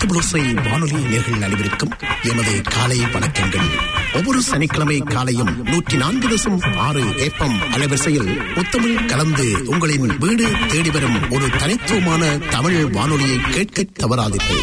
முத்தமிழோசை வானொலி நேர்கள் அனைவருக்கும் எமது காலை வணக்கங்கள் ஒவ்வொரு சனிக்கிழமை காலையும் நூற்றி நான்கு தசம் ஆறு ஏப்பம் அலைவரிசையில் முத்தமிழ் கலந்து உங்களின் வீடு தேடி வரும் ஒரு தனித்துவமான தமிழ் வானொலியை கேட்க தவறாதீர்கள்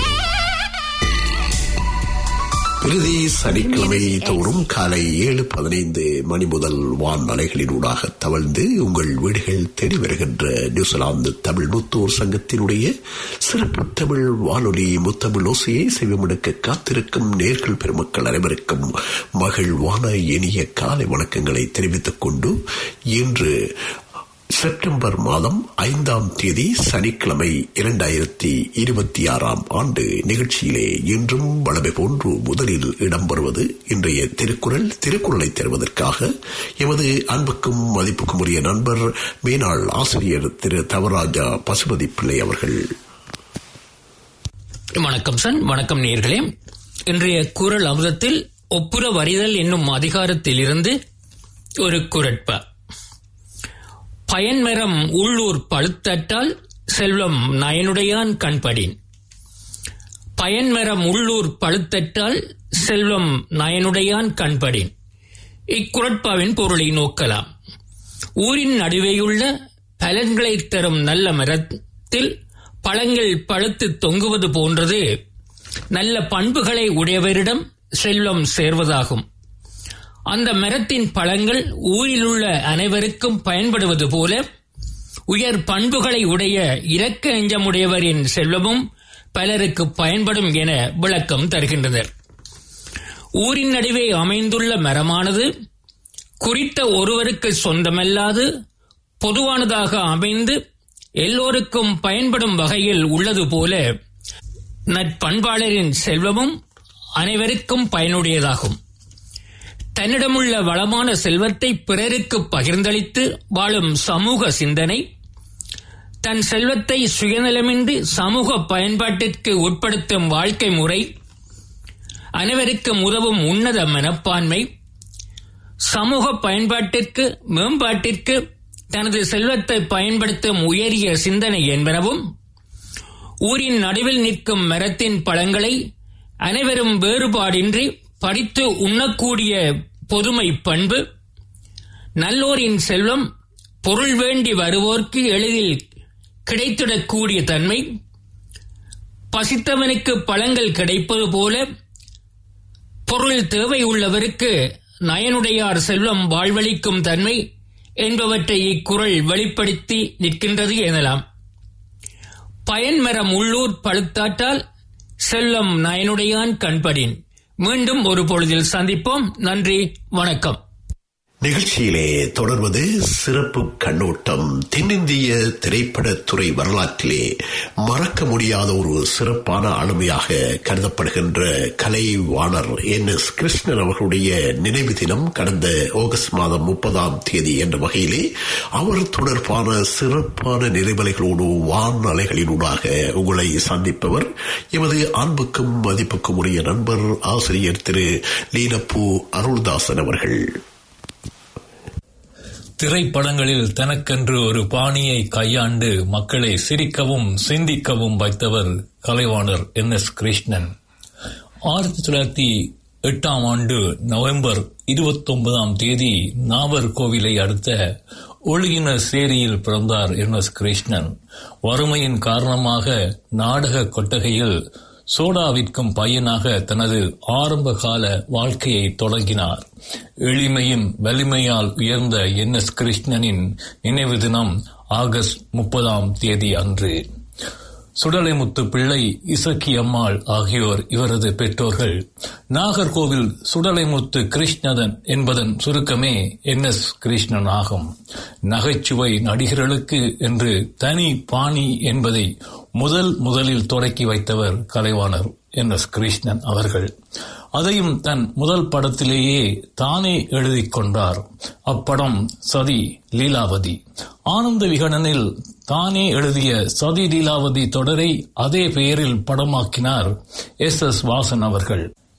பிரதி சனிக்கிழமை தோறும் காலை ஏழு பதினைந்து மணி முதல் வான் அலைகளினூடாக தவழ்ந்து உங்கள் வீடுகள் தேடி வருகின்ற நியூசிலாந்து தமிழ் முத்தூர் சங்கத்தினுடைய சிறப்பு தமிழ் வானொலி முத்தமிழ் ஓசையை செவிமடுக்க காத்திருக்கும் நேர்கள் பெருமக்கள் அனைவருக்கும் மகிழ்வான இனிய காலை வணக்கங்களை தெரிவித்துக் கொண்டு இன்று செப்டம்பர் மாதம் ஐந்தாம் தேதி சனிக்கிழமை இரண்டாயிரத்தி இருபத்தி ஆறாம் ஆண்டு நிகழ்ச்சியிலே இன்றும் வளமை போன்று முதலில் இடம்பெறுவது இன்றைய திருக்குறள் திருக்குறளை தருவதற்காக எமது அன்புக்கும் மதிப்புக்கும் உரிய நண்பர் மேனாள் ஆசிரியர் திரு தவராஜா பசுபதி பிள்ளை அவர்கள் வணக்கம் சன் வணக்கம் நேர்களே இன்றைய குரல் அமுதத்தில் ஒப்புர வரிதல் என்னும் அதிகாரத்தில் இருந்து ஒரு குரட்பா பயன்மரம் உள்ளூர் பழுத்தட்டால் செல்வம் நயனுடையான் கண்படின் பயன்மரம் உள்ளூர் பழுத்தட்டால் செல்வம் நயனுடையான் கண்படின் இக்குரட்பாவின் பொருளை நோக்கலாம் ஊரின் நடுவேயுள்ள பலன்களை தரும் நல்ல மரத்தில் பழங்கள் பழுத்து தொங்குவது போன்றது நல்ல பண்புகளை உடையவரிடம் செல்வம் சேர்வதாகும் அந்த மரத்தின் பழங்கள் ஊரிலுள்ள அனைவருக்கும் பயன்படுவது போல உயர் பண்புகளை உடைய இரக்க எஞ்சமுடையவரின் செல்வமும் பலருக்கு பயன்படும் என விளக்கம் தருகின்றனர் ஊரின் நடுவே அமைந்துள்ள மரமானது குறித்த ஒருவருக்கு சொந்தமல்லாது பொதுவானதாக அமைந்து எல்லோருக்கும் பயன்படும் வகையில் உள்ளது போல நட்பண்பாளரின் செல்வமும் அனைவருக்கும் பயனுடையதாகும் தன்னிடமுள்ள வளமான செல்வத்தை பிறருக்கு பகிர்ந்தளித்து வாழும் சமூக சிந்தனை தன் செல்வத்தை சுயநலமின்றி சமூக பயன்பாட்டிற்கு உட்படுத்தும் வாழ்க்கை முறை அனைவருக்கும் உதவும் உன்னத மனப்பான்மை சமூக பயன்பாட்டிற்கு மேம்பாட்டிற்கு தனது செல்வத்தை பயன்படுத்தும் உயரிய சிந்தனை என்பனவும் ஊரின் நடுவில் நிற்கும் மரத்தின் பழங்களை அனைவரும் வேறுபாடின்றி படித்து உண்ணக்கூடிய பொதுமை பண்பு நல்லோரின் செல்வம் பொருள் வேண்டி வருவோர்க்கு எளிதில் கிடைத்திடக்கூடிய தன்மை பசித்தவனுக்கு பழங்கள் கிடைப்பது போல பொருள் தேவை உள்ளவருக்கு நயனுடையார் செல்வம் வாழ்வளிக்கும் தன்மை என்பவற்றை இக்குறள் வெளிப்படுத்தி நிற்கின்றது எனலாம் பயன்மரம் உள்ளூர் பழுத்தாட்டால் செல்வம் நயனுடையான் கண்படின் மீண்டும் ஒரு பொழுதில் சந்திப்போம் நன்றி வணக்கம் நிகழ்ச்சியிலே தொடர்வது சிறப்பு கண்ணோட்டம் தென்னிந்திய திரைப்படத்துறை வரலாற்றிலே மறக்க முடியாத ஒரு சிறப்பான ஆளுமையாக கருதப்படுகின்ற கலைவாணர் என் எஸ் கிருஷ்ணன் அவர்களுடைய நினைவு தினம் கடந்த ஆகஸ்ட் மாதம் முப்பதாம் தேதி என்ற வகையிலே அவர் தொடர்பான சிறப்பான நினைவலைகளோடு வான் அலைகளினூடாக உங்களை சந்திப்பவர் எமது அன்புக்கும் மதிப்புக்கும் உரிய நண்பர் ஆசிரியர் திரு லீனப்பூ அருள்தாசன் அவர்கள் திரைப்படங்களில் தனக்கென்று ஒரு பாணியை கையாண்டு மக்களை சிரிக்கவும் சிந்திக்கவும் வைத்தவர் கலைவாணர் என் எஸ் கிருஷ்ணன் ஆயிரத்தி தொள்ளாயிரத்தி எட்டாம் ஆண்டு நவம்பர் இருபத்தி ஒன்பதாம் தேதி நாவர்கோவிலை அடுத்த ஒழுகின சேரியில் பிறந்தார் என் எஸ் கிருஷ்ணன் வறுமையின் காரணமாக நாடக கொட்டகையில் சோடா விற்கும் பையனாக தனது ஆரம்ப கால வாழ்க்கையை தொடங்கினார் எளிமையும் வலிமையால் உயர்ந்த என் எஸ் கிருஷ்ணனின் நினைவு தினம் ஆகஸ்ட் முப்பதாம் தேதி அன்று சுடலைமுத்து பிள்ளை இசக்கி அம்மாள் ஆகியோர் இவரது பெற்றோர்கள் நாகர்கோவில் சுடலைமுத்து கிருஷ்ணதன் என்பதன் சுருக்கமே என் எஸ் கிருஷ்ணன் ஆகும் நகைச்சுவை நடிகர்களுக்கு என்று தனி பாணி என்பதை முதல் முதலில் தொடக்கி வைத்தவர் கலைவாணர் என் எஸ் கிருஷ்ணன் அவர்கள் அதையும் தன் முதல் படத்திலேயே தானே எழுதி கொண்டார் அப்படம் சதி லீலாவதி ஆனந்த விகடனில் தானே எழுதிய சதி லீலாவதி தொடரை அதே பெயரில் படமாக்கினார் எஸ் எஸ் வாசன் அவர்கள்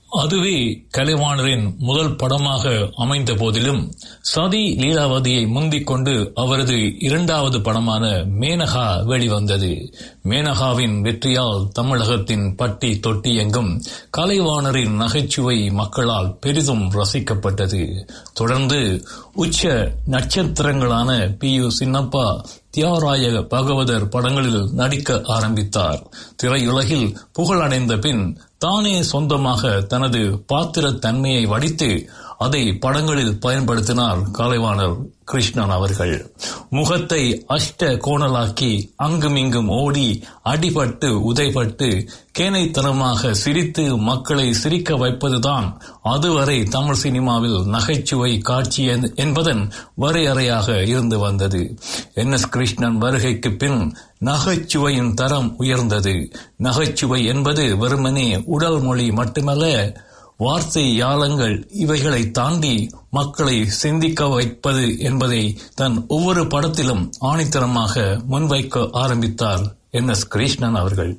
அதுவே கலைவாணரின் முதல் படமாக அமைந்த போதிலும் சதி லீலாவதியை முந்திக் கொண்டு அவரது இரண்டாவது படமான மேனகா வெளிவந்தது மேனகாவின் வெற்றியால் தமிழகத்தின் பட்டி தொட்டி எங்கும் கலைவாணரின் நகைச்சுவை மக்களால் பெரிதும் ரசிக்கப்பட்டது தொடர்ந்து உச்ச நட்சத்திரங்களான பி யு சின்னப்பா தியாகராய பகவதர் படங்களில் நடிக்க ஆரம்பித்தார் திரையுலகில் புகழடைந்த பின் தானே சொந்தமாக தனது பாத்திர தன்மையை வடித்து அதை படங்களில் பயன்படுத்தினார் கலைவாணர் கிருஷ்ணன் அவர்கள் முகத்தை அஷ்ட கோணலாக்கி அங்குமிங்கும் ஓடி அடிபட்டு உதைபட்டு கேனைத்தனமாக சிரித்து மக்களை சிரிக்க வைப்பதுதான் அதுவரை தமிழ் சினிமாவில் நகைச்சுவை காட்சி என்பதன் வரையறையாக இருந்து வந்தது என் எஸ் கிருஷ்ணன் வருகைக்கு பின் நகைச்சுவையின் தரம் உயர்ந்தது நகைச்சுவை என்பது வெறுமனே உடல் மொழி மட்டுமல்ல வார்த்தை யாழங்கள் இவைகளை தாண்டி மக்களை சிந்திக்க வைப்பது என்பதை தன் ஒவ்வொரு படத்திலும் ஆணித்தரமாக முன்வைக்க ஆரம்பித்தார் என் எஸ் கிருஷ்ணன் அவர்கள்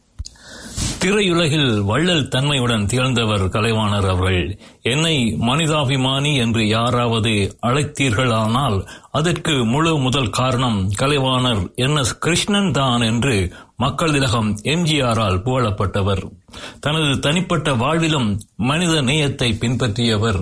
திரையுலகில் வள்ளல் தன்மையுடன் திகழ்ந்தவர் கலைவாணர் அவர்கள் என்னை மனிதாபிமானி என்று யாராவது அழைத்தீர்களானால் அதற்கு முழு முதல் காரணம் கலைவாணர் என் எஸ் கிருஷ்ணன் தான் என்று மக்கள் திலகம் எம்ஜிஆரால் புகழப்பட்டவர் தனது தனிப்பட்ட வாழ்விலும் மனித நேயத்தை பின்பற்றியவர்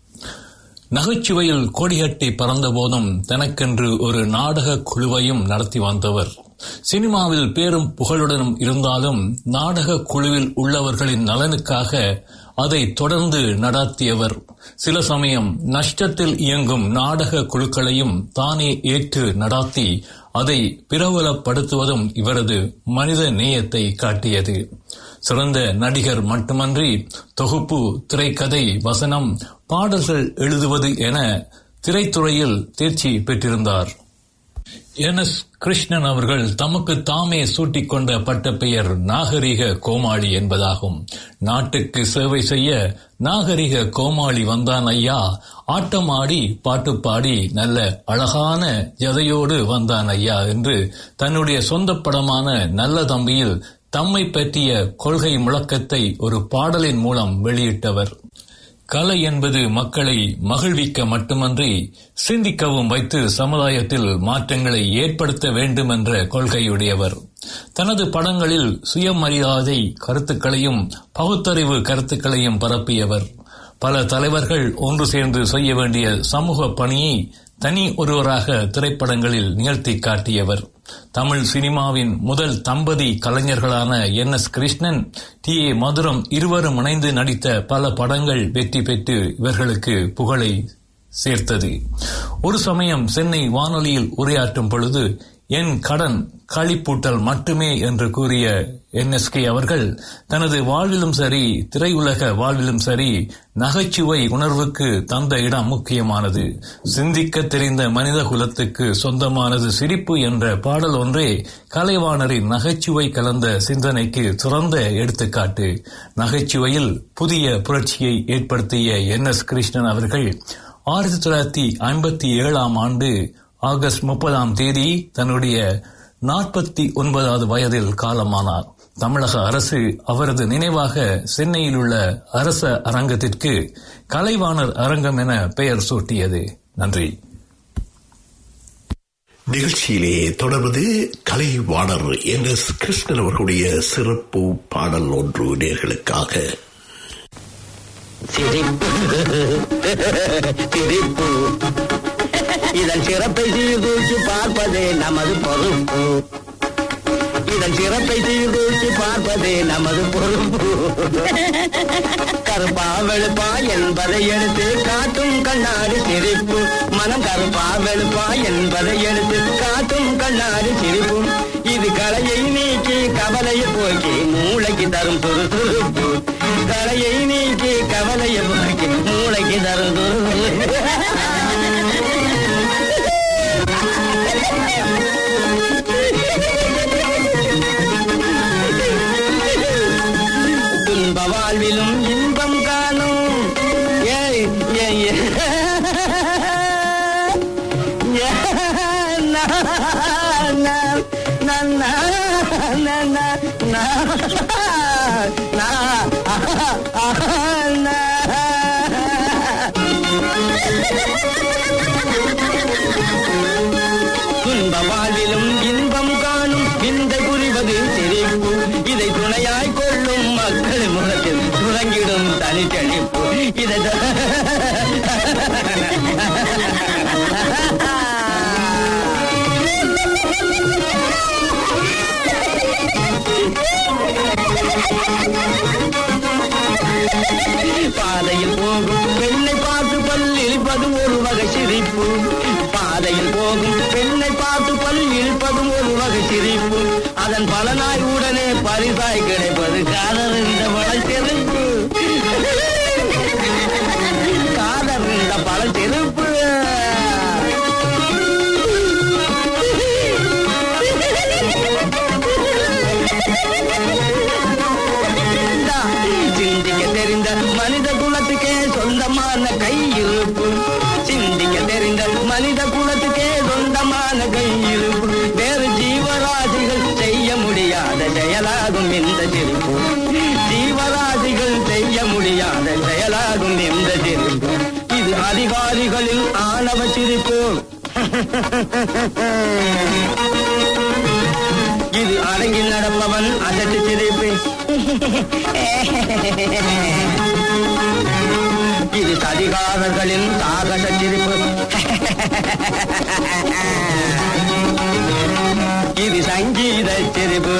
நகைச்சுவையில் கொடிகட்டி பறந்த போதும் தனக்கென்று ஒரு நாடக குழுவையும் நடத்தி வந்தவர் சினிமாவில் பேரும் புகழுடனும் இருந்தாலும் நாடக குழுவில் உள்ளவர்களின் நலனுக்காக அதை தொடர்ந்து நடாத்தியவர் சில சமயம் நஷ்டத்தில் இயங்கும் நாடக குழுக்களையும் தானே ஏற்று நடாத்தி அதை பிரபலப்படுத்துவதும் இவரது மனித நேயத்தை காட்டியது சிறந்த நடிகர் மட்டுமன்றி தொகுப்பு திரைக்கதை வசனம் பாடல்கள் எழுதுவது என திரைத்துறையில் தேர்ச்சி பெற்றிருந்தார் என் எஸ் கிருஷ்ணன் அவர்கள் தமக்கு தாமே சூட்டிக்கொண்ட பட்டப்பெயர் நாகரிக கோமாளி என்பதாகும் நாட்டுக்கு சேவை செய்ய நாகரிக கோமாளி வந்தான் ஐயா ஆட்டம் ஆடி பாட்டு பாடி நல்ல அழகான ஜதையோடு வந்தான் ஐயா என்று தன்னுடைய சொந்த படமான நல்ல தம்பியில் தம்மை பற்றிய கொள்கை முழக்கத்தை ஒரு பாடலின் மூலம் வெளியிட்டவர் கலை என்பது மக்களை மகிழ்விக்க மட்டுமன்றி சிந்திக்கவும் வைத்து சமுதாயத்தில் மாற்றங்களை ஏற்படுத்த வேண்டும் என்ற கொள்கையுடையவர் தனது படங்களில் சுயமரியாதை கருத்துக்களையும் பகுத்தறிவு கருத்துக்களையும் பரப்பியவர் பல தலைவர்கள் ஒன்று சேர்ந்து செய்ய வேண்டிய சமூக பணியை தனி ஒருவராக திரைப்படங்களில் நிகழ்த்தி காட்டியவர் தமிழ் சினிமாவின் முதல் தம்பதி கலைஞர்களான N S Krishnan T A Madhuram இருவரும் இணைந்து நடித்த பல படங்கள் வெற்றி பெற்று இவர்களுக்கு புகழை சேர்த்தது ஒரு சமயம் சென்னை வானொலியில் உரையாற்றும் பொழுது என் கடன் களிப்பூட்டல் மட்டுமே என்று கூறிய என்எஸ்கே அவர்கள் தனது வாழ்விலும் சரி திரையுலக வாழ்விலும் சரி நகைச்சுவை உணர்வுக்கு தந்த இடம் முக்கியமானது சிந்திக்க தெரிந்த மனித குலத்துக்கு சொந்தமானது சிரிப்பு என்ற பாடல் ஒன்றே கலைவாணரின் நகைச்சுவை கலந்த சிந்தனைக்கு சிறந்த எடுத்துக்காட்டு நகைச்சுவையில் புதிய புரட்சியை ஏற்படுத்திய என் எஸ் கிருஷ்ணன் அவர்கள் ஆயிரத்தி தொள்ளாயிரத்தி ஐம்பத்தி ஏழாம் ஆண்டு ஆகஸ்ட் முப்பதாம் தேதி தன்னுடைய நாற்பத்தி ஒன்பதாவது வயதில் காலமானார் தமிழக அரசு அவரது நினைவாக சென்னையில் உள்ள அரச அரங்கத்திற்கு கலைவாணர் அரங்கம் என பெயர் சூட்டியது நன்றி நிகழ்ச்சியிலே தொடர்வது கலைவாணர் என் எஸ் கிருஷ்ணன் அவர்களுடைய சிறப்பு பாடல் ஒன்று நேர்களுக்காக சிரிப்பு சிரிப்பு இதன் சிறப்பை சீர்தூக்கி பார்ப்பதே நமது பொறுப்பு இதன் சிறப்பை சீர்தூக்கி பார்ப்பதே நமது பொறுப்பு கருப்பா வெளுப்பா என்பதை எடுத்து காட்டும் கண்ணாடி சிரிப்பு மனம் கருப்பா வெளுப்பா என்பதை எடுத்து காட்டும் கண்ணாடி சிரிப்பும் இது கலையை நீக்கி கவலையை போக்கி மூளைக்கு தரும் துருதுருப்பு கலையை நீக்கி கவலையை போக்கி மூளைக்கு தரும் துன்ப வாழ்விலும் இன்பம் காணும் ஏய் ஏய் ஏய். நா, நா, நா, நா, நா, நா, நா, நா, நா, சிரிப்பு பாதையில் போகும் பெண்ணை பார்த்து பல் இழுப்பதும் ஒரு வகை சிரிப்பு அதன் பலனாய் உடனே பரிசாய் கிடைப்பது காதல் இந்த பல சிரிப்பு காதல் இந்த பல சிரிப்பு சிந்திக்க தெரிந்த மனித குலத்துக்கே சொந்தமான கையிருப்பு சிந்திக்க தெரிந்த மனித குலத்துக்கே சொந்தமான கையிருப்பு வேறு ஜீவராசிகள் செய்ய முடியாத செயலாகும் இந்த சிரிப்பு ஜீவராசிகள் செய்ய முடியாத செயலாகும் இந்த சிரிப்பு இது அதிகாரிகளின் ஆணவ சிரிப்பு இது அடங்கி நடப்பவன் அசட்டு சிரிப்பு இது சதிகாரர்களின் சாகச சிரிப்பு இது சங்கீத சிரிப்பு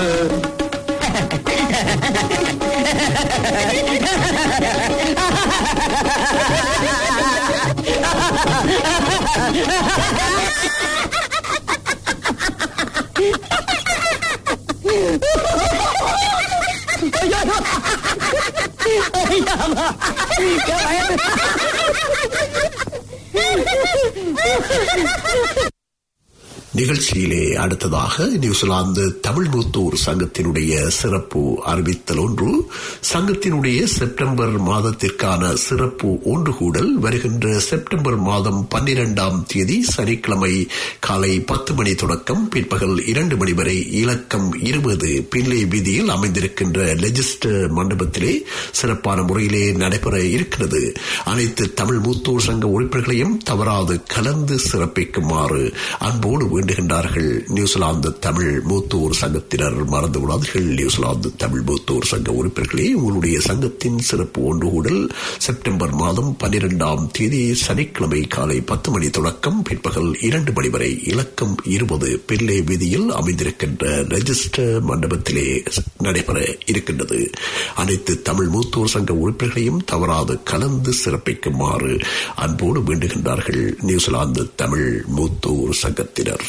நிகழ்ச்சியிலே அடுத்ததாக நியூசிலாந்து தமிழ் மூத்தூர் சங்கத்தினுடைய சிறப்பு அறிவித்தல் ஒன்று சங்கத்தினுடைய செப்டம்பர் மாதத்திற்கான சிறப்பு ஒன்று கூடல் வருகின்ற செப்டம்பர் மாதம் பன்னிரெண்டாம் தேதி சனிக்கிழமை காலை பத்து மணி தொடக்கம் பிற்பகல் இரண்டு மணி வரை இலக்கம் இருபது பிள்ளை வீதியில் அமைந்திருக்கின்ற லெஜிஸ்டர் மண்டபத்திலே சிறப்பான முறையிலே நடைபெற இருக்கிறது அனைத்து தமிழ் மூத்தூர் சங்க உறுப்பினர்களையும் தவறாது கலந்து சிறப்பிக்குமாறு அன்போடு வேண்டுகின்றார்கள் நியூசிலாந்து தமிழ் மூத்தோர் சங்கத்தினர் மறந்து விடாதீர்கள் நியூசிலாந்து தமிழ் மூத்தோர் சங்க உறுப்பினர்களே உங்களுடைய சங்கத்தின் சிறப்பு ஒன்று கூடல் செப்டம்பர் மாதம் பன்னிரெண்டாம் தேதி சனிக்கிழமை காலை பத்து மணி தொடக்கம் பிற்பகல் இரண்டு மணி வரை இலக்கம் இருபது பிள்ளை வீதியில் அமைந்திருக்கின்ற ரெஜிஸ்டர் மண்டபத்திலே நடைபெற இருக்கின்றது அனைத்து தமிழ் மூத்தோர் சங்க உறுப்பினர்களையும் தவறாது கலந்து சிறப்பிக்குமாறு அன்போடு வேண்டுகின்றார்கள் நியூசிலாந்து தமிழ் மூத்தோர் சங்கத்தினர்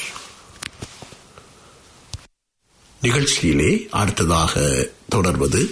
நிகழ்ச்சியிலே அடுத்ததாக தொடர்வது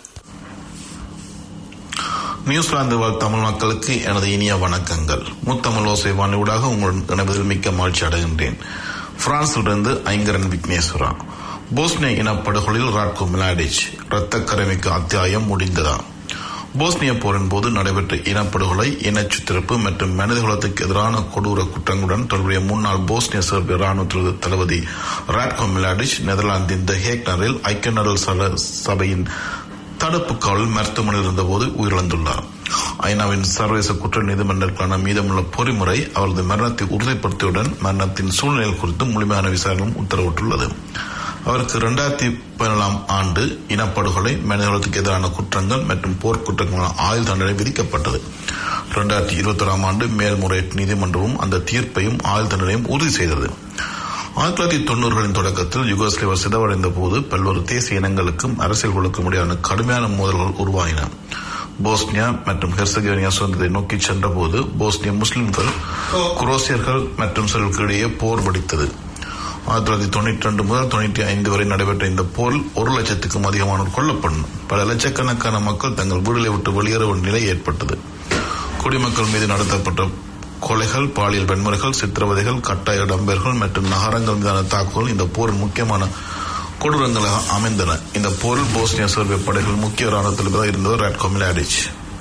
நியூசிலாந்து வாழ் தமிழ் மக்களுக்கு எனது இனிய வணக்கங்கள் முத்தமிழ் ஓசை வாணியூடாக உங்களுடன் இணைவதில் மிக்க மகிழ்ச்சி அடைகின்றேன் பிரான்சிலிருந்து ஐங்கரன் விக்னேஸ்வரா போஸ்னிய இனப்படுகொலில் ராட்கோ மிலாடிச் இரத்தக்கரைமிக்க அத்தியாயம் முடிந்ததா போஸ்னிய போரின் போது நடைபெற்ற இனப்படுகொலை இனச்சுத்திரப்பு மற்றும் மனிதகுலத்துக்கு எதிரான கொடூர குற்றங்களுடன் தொடர்புடைய முன்னாள் போஸ்னிய செர்பிய ராணுவ தளபதி ராட்கோ மிலாடிச் நெதர்லாந்தின் த ஹேக்னரில் ஐக்கிய நாடுகள் சபையின் தடுப்பு காவலில் மருத்துவமனையில் இருந்தபோது உயிரிழந்துள்ளார் ஐநாவின் சர்வதேச குற்ற நீதிமன்றத்திற்கான மீதமுள்ள பொறிமுறை அவரது மரணத்தை உறுதிப்படுத்தியவுடன் மரணத்தின் சூழ்நிலை குறித்து முழுமையான விசாரணையும் உத்தரவிட்டுள்ளது அவருக்கு இரண்டாயிரத்தி பதினேழாம் ஆண்டு இனப்படுகொலை மனிதர்களுக்கு எதிரான குற்றங்கள் மற்றும் போர்க்குற்றங்களான ஆயுள் தண்டனை விதிக்கப்பட்டது இரண்டாயிரத்தி இருபத்தி ஓராம் ஆண்டு மேல்முறையீட்டு நீதிமன்றமும் அந்த தீர்ப்பையும் ஆயுள் தண்டனையும் உறுதி செய்தது ஆயிரத்தி தொள்ளாயிரத்தி தொண்ணூறுகளின் தொடக்கத்தில் யுகோஸ்லேவா சிதவடைந்த போது பல்வேறு தேசிய இனங்களுக்கும் அரசியல்களுக்கும் இடையான கடுமையான மோதல்கள் உருவாயின போஸ்னியா மற்றும் ஹெர்சகோனியா சுதந்திரத்தை நோக்கி சென்றபோது போஸ்னிய முஸ்லிம்கள் குரோசியர்கள் மற்றும் சிலருக்கு இடையே போர் வெடித்தது ஆயிரத்தி தொள்ளாயிரத்தி தொண்ணூற்றி ரெண்டு முதல் தொண்ணூற்றி ஐந்து வரை நடைபெற்ற இந்த போரில் ஒரு லட்சத்துக்கும் அதிகமானோர் கொல்லப்பட்டனர் பல லட்சக்கணக்கான மக்கள் தங்கள் வீடுகளை விட்டு வெளியேற ஒரு நிலை ஏற்பட்டது குடிமக்கள் மீது நடத்தப்பட்ட கொலைகள் பாலியல் வன்முறைகள் சித்திரவதைகள் கட்டாய இடம்பெயர்கள் மற்றும் நகரங்கள் மீதான தாக்குதல் இந்த போரின் முக்கியமான கொடூரங்களாக அமைந்தன இந்த போரில் போஸ்னியா சர்வே படைகள் முக்கிய ராணுவத்தில் இருந்தவர் ராட்கோ மிலாடிச்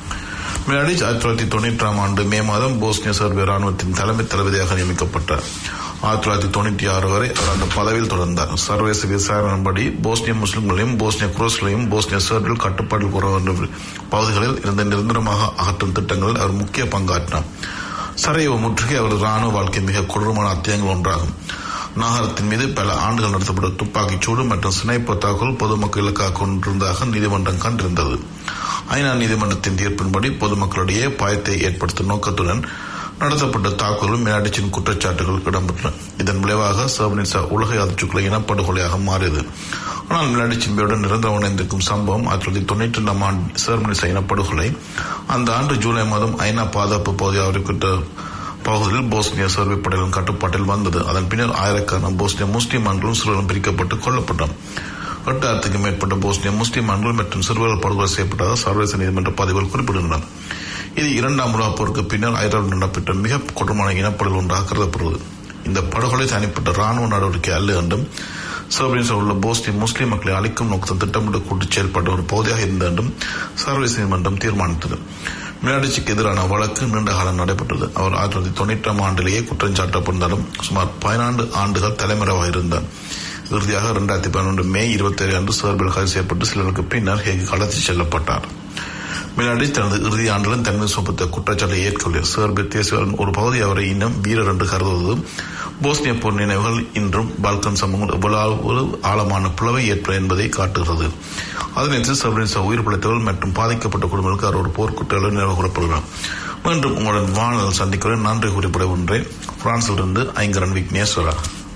மிலாடிச் ஆயிரத்தி தொள்ளாயிரத்தி தொண்ணூற்றாம் ஆண்டு மே மாதம் போஸ்னியா சர்வே ராணுவத்தின் தலைமை தளபதியாக நியமிக்கப்பட்டார் ஆயிரத்தி தொள்ளாயிரத்தி தொண்ணூற்றி ஆறு வரை அவர் அந்த பதவியில் தொடர்ந்தார் சர்வதேச விசாரணைப்படி போஸ்னிய முஸ்லிம்களையும் போஸ்னிய குரோஸ்களையும் போஸ்னிய சர்பில் கட்டுப்பாட்டில் கூற பகுதிகளில் இருந்த நிரந்தரமாக அகற்றும் திட்டங்களில் அவர் முக்கிய பங்காற்றினார் சரையவ முற்றுகை அவரது ராணுவ வாழ்க்கை மிக கொடூரமான அத்தியங்கள் ஒன்றாகும் நகரத்தின் மீது பல ஆண்டுகள் நடத்தப்பட்ட துப்பாக்கிச் சூடு மற்றும் சினைப்பர் தாக்குதல் பொதுமக்கள் இலக்காக கொண்டிருந்ததாக நீதிமன்றம் கண்டிருந்தது ஐநா நீதிமன்றத்தின் தீர்ப்பின்படி பொதுமக்களிடையே பயத்தை ஏற்படுத்தும் நோக்கத்துடன் நடத்தப்பட்ட தாக்குதலும் மேடிச்சின் குற்றச்சாட்டுகள் இடம்பெற்றன இதன் விளைவாக சர்வனிசா உலக அதிர்ச்சிக்குள்ள இனப்படுகொலையாக மாறியது ஆனால் மிலாடிச்சின் பேருடன் நிரந்தரம் இணைந்திருக்கும் சம்பவம் ஆயிரத்தி தொள்ளாயிரத்தி தொண்ணூற்றி ரெண்டாம் ஆண்டு சர்வனிசா இனப்படுகொலை அந்த ஆண்டு ஜூலை மாதம் ஐநா பாதுகாப்பு பகுதியாக அறிவிக்கப்பட்ட பகுதியில் போஸ்னிய சர்வே படைகளின் கட்டுப்பாட்டில் வந்தது அதன் பின்னர் ஆயிரக்கணக்கான போஸ்னிய முஸ்லிம் ஆண்களும் சிறுவர்களும் பிரிக்கப்பட்டு கொல்லப்பட்டோம் எட்டாயிரத்துக்கும் மேற்பட்ட போஸ்னிய முஸ்லிம் ஆண்கள் மற்றும் சிறுவர்கள் படுகொலை செய்யப்பட்டதாக சர்வதேச நீதிமன்ற பதிவுகள் குறிப்பிடுகின்றன இது இரண்டாம் உலகப் போருக்கு பின்னர் ஐரோப்பில் நடைபெற்ற மிக கொடூரமான இனப்படுகொலை ஒன்றாக கருதப்படுகிறது இந்த படுகொலை தனிப்பட்ட ராணுவ நடவடிக்கை அல்ல என்றும் சர்வதேச உள்ள போஸ்னிய முஸ்லிம் மக்களை அழிக்கும் நோக்கத்தில் திட்டமிட்டு கூட்டு செயல்பட்ட ஒரு பகுதியாக இருந்த என்றும் சர்வதேச நீதிமன்றம் தீர்மானித்தது மிலாடிச்சிக்கு எதிரான வழக்கு நீண்ட காலம் நடைபெற்றது அவர் ஆயிரத்தி தொள்ளாயிரத்தி தொண்ணூற்றாம் ஆண்டிலேயே குற்றம் சாட்டப்பட்டாலும் சுமார் பதினான்கு ஆண்டுகள் தலைமறைவாக இருந்தார் இறுதியாக இரண்டாயிரத்தி பதினொன்று மே இருபத்தி ஏழு அன்று சேர்பில் கைது செய்யப்பட்டு சிலருக்கு பின்னர் ஹேக்கு அழைத்துச் செல்லப்பட்டார் மிலாடி தனது இறுதி ஆண்டிலும் தன்மை சுமத்த குற்றச்சாட்டை ஏற்கவில்லை சேர்பிய தேசியர்களின் ஒரு பகுதி அவரை இன்னும் வீரர் என்று கருதுவது போஸ்னிய போர் நினைவுகள் இன்றும் பால்கன் சமூகம் எவ்வளவு ஆழமான பிளவை ஏற்ப என்பதை காட்டுகிறது அதனைத்து சர்வதேச உயிர் பிழைத்தவர்கள் மற்றும் பாதிக்கப்பட்ட குடும்பங்களுக்கு அவர் ஒரு போர்க்குற்றங்கள் நினைவு கூறப்படுகிறார் மீண்டும் உங்களுடன் வானல் சந்திக்கிறேன் நன்றி குறிப்பிட ஒன்றேன் பிரான்சிலிருந்து ஐங்கரன் விக்னேஸ்வரா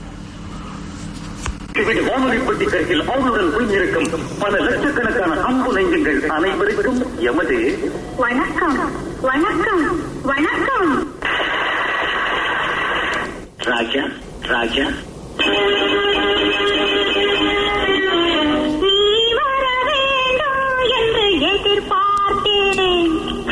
டிவிட் வானொலி பெட்டிக்கரையில் அவளுடன் குழுமியிருக்கும் பல லட்சக்கணக்கான அன்பு நெஞ்சங்கள் அனைவருக்கும் எமது வணக்கம் வணக்கம் வணக்கம் ராஜா ராஜா நீ வர வேண்டும் என்று எதிர்பார்த்தேன்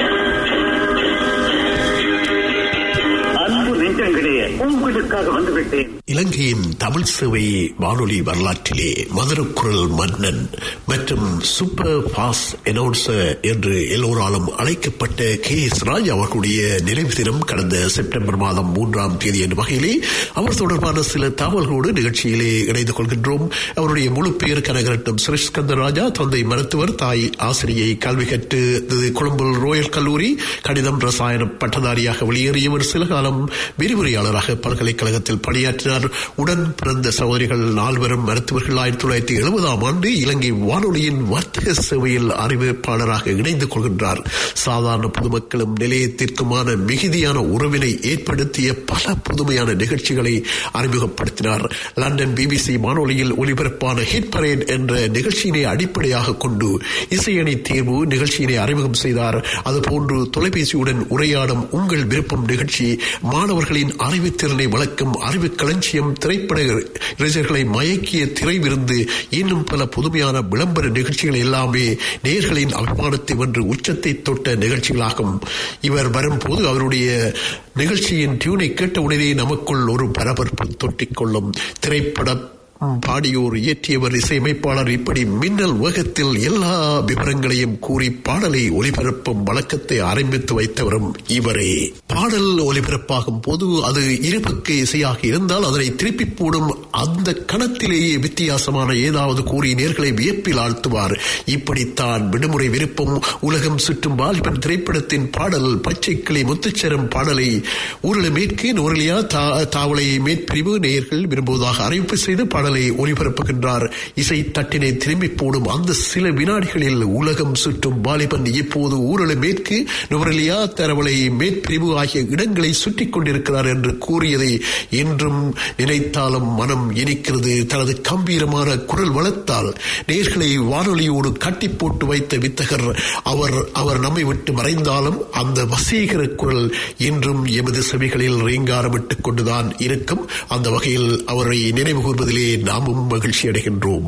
அன்பு நெஞ்சங்களே உங்களுக்காக வந்துவிட்டேன் இலங்கையின் தமிழ் சேவை வானொலி வரலாற்றிலே மதுரக்குரல் மன்னன் மற்றும் சூப்பர் ஃபாஸ்ட் அனௌன்சர் என்று எல்லோராலும் அழைக்கப்பட்ட கே எஸ் ராஜ் அவர்களுடைய நினைவு தினம் கடந்த செப்டம்பர் மாதம் மூன்றாம் தேதி என்ற வகையிலே அவர் தொடர்பான சில தகவல்களோடு நிகழ்ச்சியிலே இணைந்து கொள்கின்றோம் அவருடைய முழு பெயர் கனகரட்னம் சுரேஷ்கந்தர் ராஜா தந்தை மருத்துவர் தாய் ஆசிரியை கல்வி கற்று கொழும்பு ரோயல் கல்லூரி கணிதம் ரசாயனம் பட்டதாரியாக வெளியேறியவர் சில காலம் விரிவுரையாளராக பல்கலைக்கழகத்தில் பணியாற்றினார் உடன் பிறந்த சகோதரிகள் நால்வரும் மருத்துவர்கள் ஆயிரத்தி தொள்ளாயிரத்தி எழுபதாம் ஆண்டு இலங்கை வானொலியின் வர்த்தக சேவையில் அறிவிப்பாளராக இணைந்து கொள்கின்றார் சாதாரண பொதுமக்களும் நிலையத்திற்குமான மிகுதியான உறவினை ஏற்படுத்திய பல புதுமையான நிகழ்ச்சிகளை அறிமுகப்படுத்தினார் லண்டன் பிபிசி வானொலியில் ஒலிபரப்பான ஹிட் பரேட் என்ற நிகழ்ச்சியினை அடிப்படையாக கொண்டு இசையணி தேர்வு நிகழ்ச்சியினை அறிமுகம் செய்தார் அதுபோன்று தொலைபேசியுடன் உரையாடும் உங்கள் விருப்பம் நிகழ்ச்சி மாணவர்களின் அறிவுத்திறனை வளர்க்கும் அறிவு களஞ்சியம் திரைப்பட ரசிகர்களை மயக்கிய திரை விருந்து இன்னும் பல புதுமையான விளம்பர நிகழ்ச்சிகள் எல்லாமே நேர்களின் அபிமானத்தை வென்று உச்சத்தை தொட்ட நிகழ்ச்சிகளாகும் இவர் வரும்போது அவருடைய நிகழ்ச்சியின் டியூனை கேட்டவுடனே நமக்குள் ஒரு பரபரப்பு தொட்டிக்கொள்ளும் திரைப்பட பாடியோர் இயற்றியவர் இசையமைப்பாளர் இப்படி மின்னல் வேகத்தில் எல்லா விவரங்களையும் கூறி பாடலை ஒலிபரப்பும் வழக்கத்தை ஆரம்பித்து வைத்தவரும் இவரே பாடல் ஒலிபரப்பாகும் போது அது இருபுக்கு இசையாக இருந்தால் அதனை திருப்பி போடும் அந்த கணத்திலேயே வித்தியாசமான ஏதாவது கூறி நேர்களை வியப்பில் ஆழ்த்துவார் இப்படித்தான் விடுமுறை விருப்பம் உலகம் சுற்றும் வாலிபன் திரைப்படத்தின் பாடல் பச்சைக்கிளி முத்துச்சரம் பாடலை ஊரல மேற்கு நூரலியா தாவளை மேற்பிரிவு நேயர்கள் விரும்புவதாக அறிவிப்பு செய்து பாடலை ஒளிபரப்புகின்றார் இசை தட்டினை திரும்பி போடும் அந்த சில வினாடிகளில் உலகம் சுற்றும் வாலிபன் இப்போது ஊரல மேற்கு நுவரலியா தரவளை மேற்பிரிவு ஆகிய இடங்களை சுற்றிக் கொண்டிருக்கிறார் என்று கூறியதை என்றும் நினைத்தாலும் மனம் இனிக்கிறது தனது கம்பீரமான குரல் வளர்த்தால் நேர்களை வானொலியோடு கட்டி போட்டு வைத்த வித்தகர் அவர் அவர் நம்மை விட்டு மறைந்தாலும் அந்த வசீகர குரல் இன்றும் எமது செவிகளில் ரீங்காரமிட்டுக் கொண்டுதான் இருக்கும் அந்த வகையில் அவரை நினைவு கூர்வதிலே நாமும் மகிழ்ச்சி அடைகின்றோம்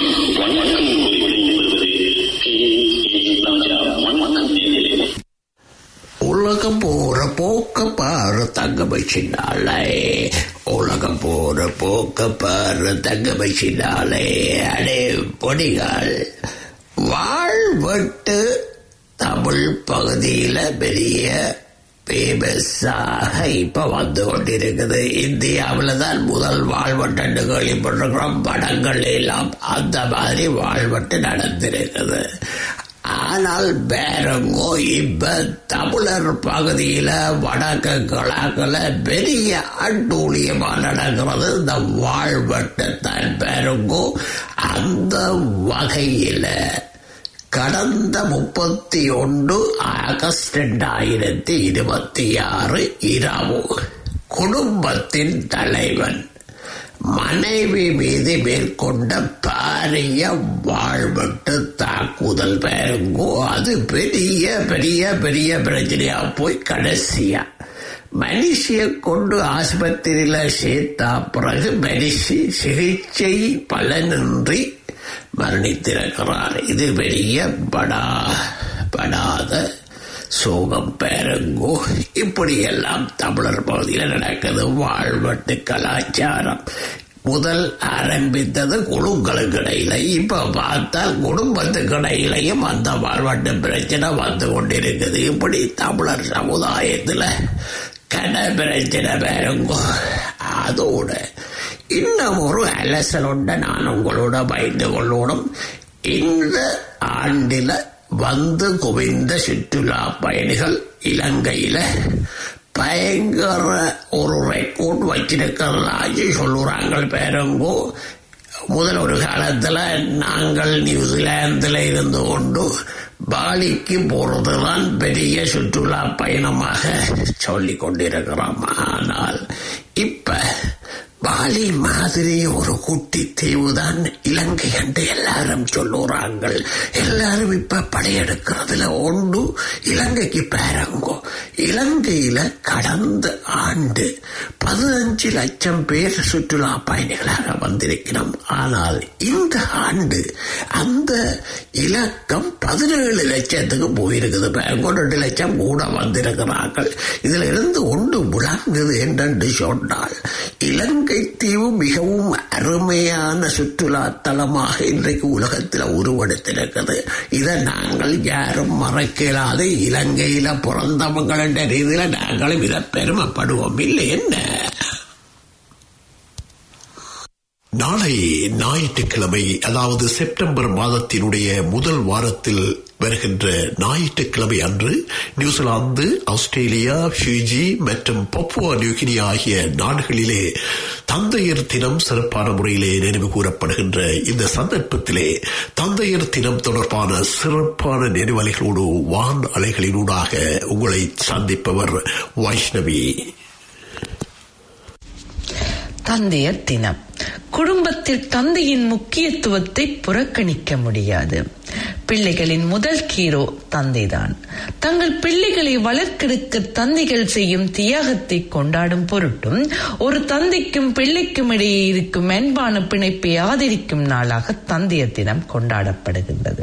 உலகம் போற போக்க பாரு தங்க வச்சினாலே உலகம் போற போக்க பாரு தங்க வச்சினாலே அடே பொடிகள் வாழ்வட்டு தமிழ் பகுதியில பெரிய பேமஸாக இப்ப வந்து கொண்டிருக்குது இந்தியாவில தான் முதல் வாழ்வட்டு கேள்விப்பட்டிருக்கிறோம் படங்கள் எல்லாம் அந்த மாதிரி வாழ்வட்டு நடந்திருக்குது ஆனால் பேரங்கோ இப்ப தமிழர் பகுதியில வடக்கு கிழக்குல பெரிய அட்டூழியமா நடக்கிறது இந்த வாழ்வட்டு தான் பேரங்கோ அந்த வகையில கடந்த முப்பத்தி ஒன்று ஆகஸ்ட் ரெண்டாயிரத்தி இருபத்தி ஆறு இரவு குடும்பத்தின் தலைவன் மனைவி மீது மேற்கொண்ட பாரிய வாழ்வெட்டு தாக்குதல் பேருங்கோ அது பெரிய பெரிய பெரிய பிரச்சனையா போய் கடைசியா மனுஷிய கொண்டு ஆஸ்பத்திரியில சேர்த்தா பிறகு மனுஷி சிகிச்சை பலனின்றி மரணித்திருக்கிறார் இது பெரிய படா படாத சோகம் பேரங்கோ இப்படியெல்லாம் தமிழர் பகுதியில் நடக்குது வாழ்வட்டு கலாச்சாரம் முதல் ஆரம்பித்தது குழுக்களுக்கு இடையில இப்ப பார்த்தால் குடும்பத்துக்கு இடையிலையும் அந்த வாழ்வாட்டு பிரச்சனை வந்து கொண்டிருக்குது இப்படி தமிழர் சமுதாயத்துல கட பிரச்சனை பேருங்கோ அதோட இன்னும் ஒரு அலசல் உண்டு நான் உங்களோட பயந்து கொள்ளணும் இந்த ஆண்டில வந்து குவிந்த சுற்றுலா பயணிகள் இலங்கையில பயங்கர ஒரு ரெக்கார்ட் வச்சிருக்கிறதாச்சு சொல்லுறாங்க பேருங்கோ முதல் ஒரு காலத்துல நாங்கள் நியூசிலாந்துல இருந்து கொண்டு பாலிக்கு போறதுதான் பெரிய சுற்றுலா பயணமாக சொல்லிக் கொண்டிருக்கிறோம் ஆனால் இப்ப பாலி மாதிரி ஒரு குட்டி தீவுதான் இலங்கை என்று எல்லாரும் சொல்லுறாங்க எல்லாரும் இப்ப படையெடுக்கிறதுல ஒன்று இலங்கைக்கு பேரங்கோ இலங்கையில கடந்த ஆண்டு பதினஞ்சு லட்சம் பேர் சுற்றுலா பயணிகளாக வந்திருக்கிறோம் ஆனால் இந்த ஆண்டு அந்த இலக்கம் பதினேழு லட்சத்துக்கு போயிருக்குது பேரங்கோ ரெண்டு லட்சம் கூட வந்திருக்கிறார்கள் இதுல இருந்து ஒன்று விளங்குது என்றென்று சொன்னால் இலங்கை தீவு மிகவும் அருமையான சுற்றுலா தலமாக இன்றைக்கு உலகத்தில் உருவெடுத்திருக்கிறது இதை நாங்கள் யாரும் மறக்கலாது இலங்கையில பிறந்தவங்கள் என்ற ரீதியில நாங்களும் இதை பெருமைப்படுவோம் இல்லை என்ன நாளை ஞாயிற்றுக்கிழமை அதாவது செப்டம்பர் மாதத்தினுடைய முதல் வாரத்தில் வருகின்ற ஞாயிற்றுக்கிழமை அன்று நியூசிலாந்து ஆஸ்திரேலியா ஃபியூஜி மற்றும் பப்புவா நியூகினி ஆகிய நாடுகளிலே தந்தையர் தினம் சிறப்பான முறையிலே நினைவு கூறப்படுகின்ற இந்த சந்தர்ப்பத்திலே தந்தையர் தினம் தொடர்பான சிறப்பான நினைவலைகளோடு வான் அலைகளினூடாக உங்களை சந்திப்பவர் வைஷ்ணவி தந்தையர் தினம் குடும்பத்தில் தந்தையின் முக்கியத்துவத்தை புறக்கணிக்க முடியாது பிள்ளைகளின் முதல் ஹீரோ தந்தைதான் தங்கள் பிள்ளைகளை வளர்க்கெடுக்க தந்தைகள் செய்யும் தியாகத்தை கொண்டாடும் பொருட்டும் ஒரு தந்தைக்கும் பிள்ளைக்கும் இடையே இருக்கும் அன்பான பிணைப்பை ஆதரிக்கும் நாளாக தந்தையர் தினம் கொண்டாடப்படுகின்றது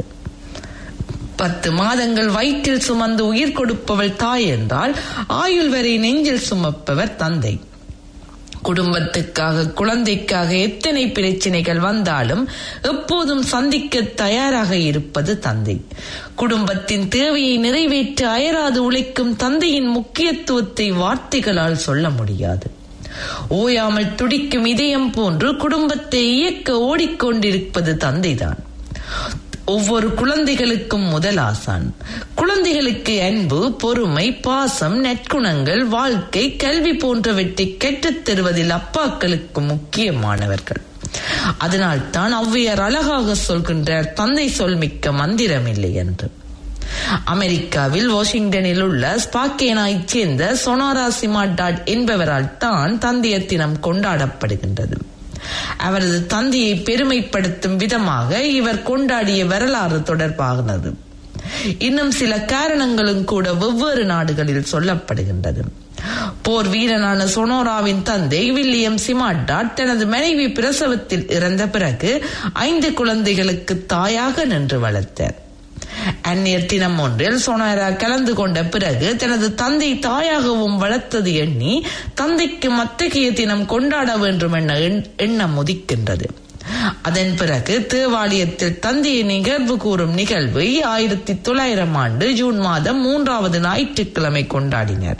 பத்து மாதங்கள் வயிற்றில் சுமந்து உயிர் கொடுப்பவள் தாய் என்றால் ஆயுள் வரை நெஞ்சில் சுமப்பவர் தந்தை குடும்பத்துக்காக குழந்தைக்காக எத்தனை பிரச்சனைகள் வந்தாலும் எப்போதும் சந்திக்க தயாராக இருப்பது தந்தை குடும்பத்தின் தேவையை நிறைவேற்ற அயராது உழைக்கும் தந்தையின் முக்கியத்துவத்தை வார்த்தைகளால் சொல்ல முடியாது ஓயாமல் துடிக்கும் இதயம் போன்று குடும்பத்தை இயக்க ஓடிக்கொண்டிருப்பது தந்தைதான் ஒவ்வொரு குழந்தைகளுக்கும் முதல் ஆசான் குழந்தைகளுக்கு அன்பு பொறுமை பாசம் நற்குணங்கள் வாழ்க்கை கல்வி போன்றவற்றை கற்றுத் தருவதில் அப்பாக்களுக்கு முக்கியமானவர்கள் அதனால் தான் ஔவையார் அழகாக சொல்கின்றார் தந்தை சொல் மிக்க மந்திரம் இல்லை என்று அமெரிக்காவில் வாஷிங்டனில் உள்ள ஸ்பாக்கேனாய்ச் சேர்ந்த சொனாரா சிமா டாட் என்பவரால் தான் தந்தையர் தினம் கொண்டாடப்படுகின்றது அவரது தந்தையை பெருமைப்படுத்தும் விதமாக இவர் கொண்டாடிய வரலாறு தொடர்பானது இன்னும் சில காரணங்களும் கூட வெவ்வேறு நாடுகளில் சொல்லப்படுகின்றது போர் வீரனான சொனோராவின் தந்தை வில்லியம் சிமாட்டாட் தனது மனைவி பிரசவத்தில் இறந்த பிறகு ஐந்து குழந்தைகளுக்கு தாயாக நின்று வளர்த்தார் அந்நியர் தினம் ஒன்றில் சோனாரா கலந்து கொண்ட பிறகு தனது தந்தை தாயாகவும் வளர்த்தது எண்ணி தந்தைக்கு அத்தகைய தினம் கொண்டாட வேண்டும் என்ற எண்ணம் உதிக்கின்றது அதன் பிறகு தேவாலயத்தில் தந்தையை நிகழ்வு கூறும் நிகழ்வை ஆயிரத்தி தொள்ளாயிரம் ஆண்டு ஜூன் மாதம் மூன்றாவது ஞாயிற்றுக்கிழமை கொண்டாடினர்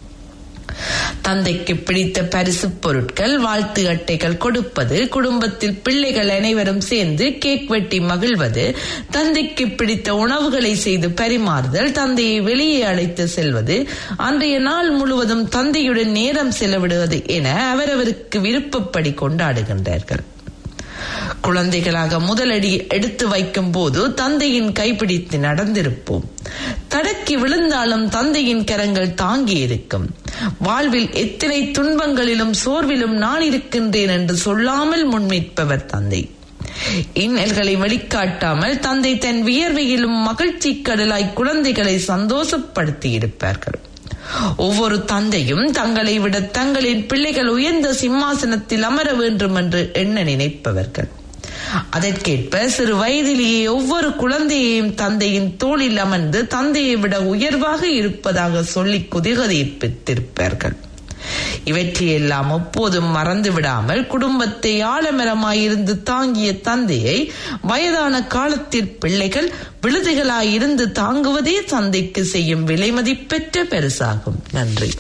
தந்தைக்கு பிடித்த பரிசு பொருட்கள் வாழ்த்து அட்டைகள் கொடுப்பது குடும்பத்தில் பிள்ளைகள் அனைவரும் சேர்ந்து கேக் வெட்டி மகிழ்வது தந்தைக்கு பிடித்த உணவுகளை செய்து பரிமாறுதல் தந்தையை வெளியே அழைத்து செல்வது அன்றைய நாள் முழுவதும் தந்தையுடன் நேரம் செலவிடுவது என அவரவருக்கு விருப்பப்படி கொண்டாடுகின்றார்கள் குழந்தைகளாக முதலடி எடுத்து வைக்கும் போது தந்தையின் கைப்பிடித்து நடந்திருப்போம் தடக்கி விழுந்தாலும் தந்தையின் கரங்கள் தாங்கி இருக்கும் வாழ்வில் எத்தனை துன்பங்களிலும் சோர்விலும் நான் இருக்கின்றேன் என்று சொல்லாமல் முன்னிற்பவர் தந்தை இன்னல்களை வெளிக்காட்டாமல் தந்தை தன் வியர்வையிலும் மகிழ்ச்சி கடலாய் குழந்தைகளை சந்தோஷப்படுத்தி இருப்பார்கள் ஒவ்வொரு தந்தையும் தங்களை விட தங்களின் பிள்ளைகள் உயர்ந்த சிம்மாசனத்தில் அமர வேண்டும் என்று எண்ண நினைப்பவர்கள் அதற்கேற்ப சிறு வயதிலேயே ஒவ்வொரு குழந்தையையும் தந்தையின் தோளில் அமர்ந்து தந்தையை விட உயர்வாக இருப்பதாக சொல்லி குதிகதைப்பித்திருப்பார்கள் இவற்றையெல்லாம் எப்போதும் மறந்து விடாமல் குடும்பத்தை ஆலமரமாயிருந்து தாங்கிய தந்தையை வயதான காலத்தில் பிள்ளைகள் விழுதுகளாயிருந்து தாங்குவதே தந்தைக்கு செய்யும் விலைமதிப்பெற்ற பரிசாகும் நன்றி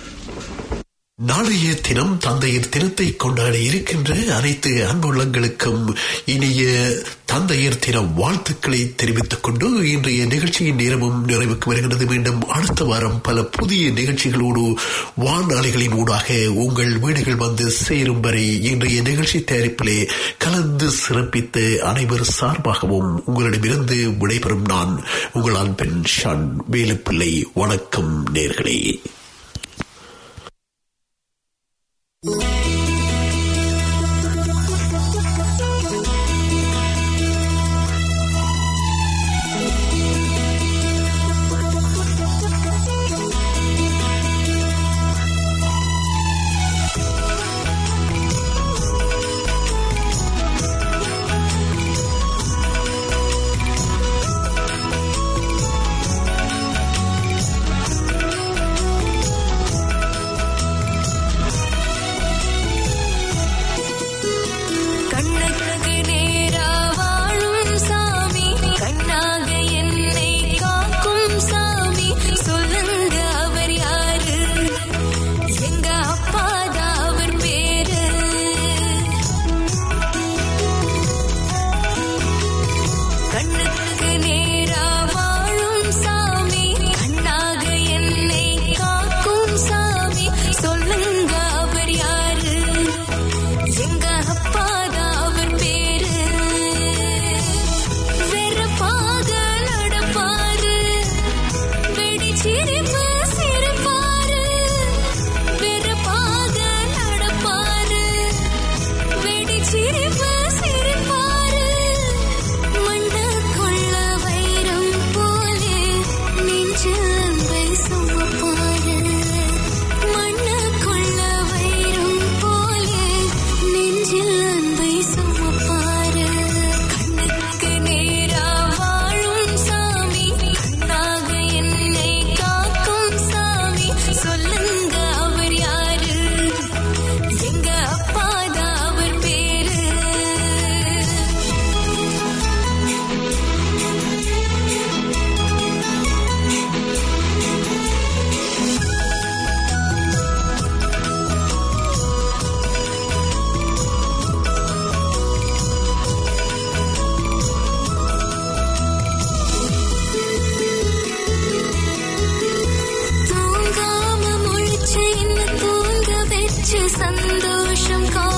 நாளைய தினம் தந்தையர் தினத்தை கொண்டாட இருக்கின்ற அனைத்து அன்புள்ளங்களுக்கும் இனிய தந்தையர் தின வாழ்த்துக்களை தெரிவித்துக் கொண்டு இன்றைய நிகழ்ச்சியின் நேரமும் நிறைவுக்கு வருகிறது மீண்டும் அடுத்த வாரம் பல புதிய நிகழ்ச்சிகளோடு வானொலிகளின் ஊடாக உங்கள் வீடுகள் வந்து சேரும் வரை இன்றைய நிகழ்ச்சி தயாரிப்பிலே கலந்து சிறப்பித்த அனைவர் சார்பாகவும் உங்களிடமிருந்து விடைபெறும் நான் உங்கள் அன்பின் ஷான் வேலுப்பிள்ளை வணக்கம் நேர்களே கண்ணுக்கு நேரா வாழும் சாமி கண்ணாக என்னை காக்கும் சாமி சொல்லுங்க அவர் யாரு எங்க அப்பாதான் அவர் பேரு கண்ணுக்கு நேரா வாழும் சாமி கண்ணாக என்னை காக்கும் சாமி சொல்லுங்க அவர் யாரு எங்க அப்பாதான் அவர் பேரு வெறுப்பாக நடப்பாரு வெடிச்சிரிப்பு சிரிப்பாரு வெறுப்பாக நடப்பாரு வெடிச்சிரிப்பு சிரிப்பாரு மண்ணுக்குள்ள வைரம் போலே நெஞ்சு அன்பை சுமப்பாரு மண்ணுக்குள்ள வைரம் போலே நெஞ்சில் அன்பை சுமப்பாரு கண்ணுக்கு நேரா வாழும் சாமி கண்ணாக என்னை காக்கும் சாமி சொல்லுங்க அவர் யாரு எங்க அப்பாதான் அவர் பேரு தூங்காம முழிச்சு என்ன தூங்க வச்சு சந்தோஷம் கா